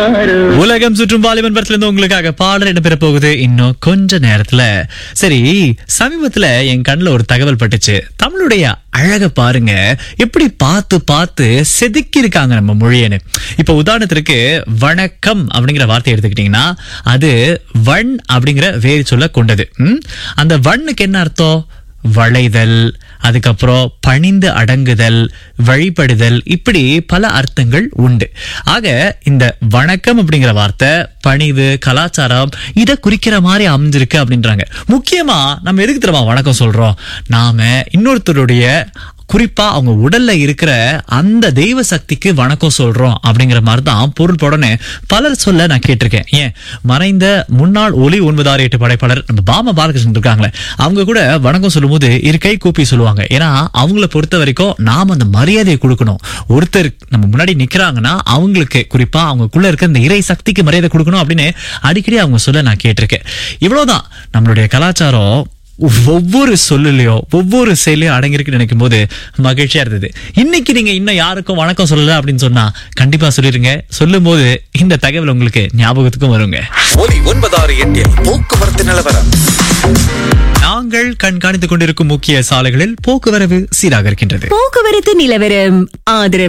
உலகம் சுற்றும் வாலிபன் படத்துல இருந்து உங்களுக்காக பாடல் இடம்பெற போகுது இன்னும் கொஞ்ச நேரத்துல சரி சமீபத்துல என் கண்ணுல ஒரு தகவல் பட்டுச்சு தமிழுடைய அழக பாருங்க எப்படி பார்த்து பார்த்து செதுக்கி இருக்காங்க நம்ம மொழியன்னு இப்ப உதாரணத்திற்கு வணக்கம் அப்படிங்கிற வார்த்தை எடுத்துக்கிட்டீங்கன்னா அது வண் அப்படிங்கிற வேறு சொல்ல கொண்டது ம்? அந்த வண்ணுக்கு என்ன அர்த்தம் வளைதல் அதுக்கப்புறம் பணிந்து அடங்குதல் வழிபடுதல் இப்படி பல அர்த்தங்கள் உண்டு ஆக இந்த வணக்கம் அப்படிங்கிற வார்த்தை பணிவு கலாச்சாரம் இதை குறிக்கிற மாதிரி அமைஞ்சிருக்கு அப்படின்றாங்க முக்கியமா நம்ம எதுக்கு தெரியுமா வணக்கம் சொல்றோம் நாம இன்னொருத்தருடைய குறிப்பா அவங்க உடல்ல இருக்கிற அந்த தெய்வ சக்திக்கு வணக்கம் சொல்றோம் அப்படிங்கிற மாதிரி தான் பொருள் படனே பலர் சொல்ல நான் கேட்டிருக்கேன் ஏன் மறைந்த முன்னாள் ஒலி ஒன்பதாறு எட்டு படைப்பாளர் நம்ம பாம பாலகிருஷ்ணன் இருக்காங்களே அவங்க கூட வணக்கம் சொல்லும்போது இரு கை கூப்பி சொல்லுவாங்க ஏன்னா அவங்கள பொறுத்த வரைக்கும் நாம அந்த மரியாதையை கொடுக்கணும் ஒருத்தர் நம்ம முன்னாடி நிக்கிறாங்கன்னா அவங்களுக்கு குறிப்பா அவங்களுக்குள்ள இருக்க இந்த இறை சக்திக்கு மரியாதை கொடுக்கணும் அப்படின்னு அடிக்கடி அவங்க சொல்ல நான் கேட்டிருக்கேன் இவ்வளவுதான் நம்மளுடைய கலாச்சாரம் ஒவ்வொரு சொல்லுலயோ ஒவ்வொரு செயலையும் அடங்கியிருக்குன்னு நினைக்கும் போது மகிழ்ச்சியா இருந்தது இன்னைக்கு நீங்க இன்னும் யாருக்கும் வணக்கம் சொல்லல அப்படின்னு சொன்னா கண்டிப்பா சொல்லிருங்க சொல்லும் போது இந்த தகவல் உங்களுக்கு ஞாபகத்துக்கும் வருங்க ஒலி ஒன்பதாறு எட்டில் போக்குவரத்து நிலவரம் நாங்கள் கண்காணித்துக் கொண்டிருக்கும் முக்கிய சாலைகளில் போக்குவரவு சீராக இருக்கின்றது போக்குவரத்து நிலவரம் ஆதரவு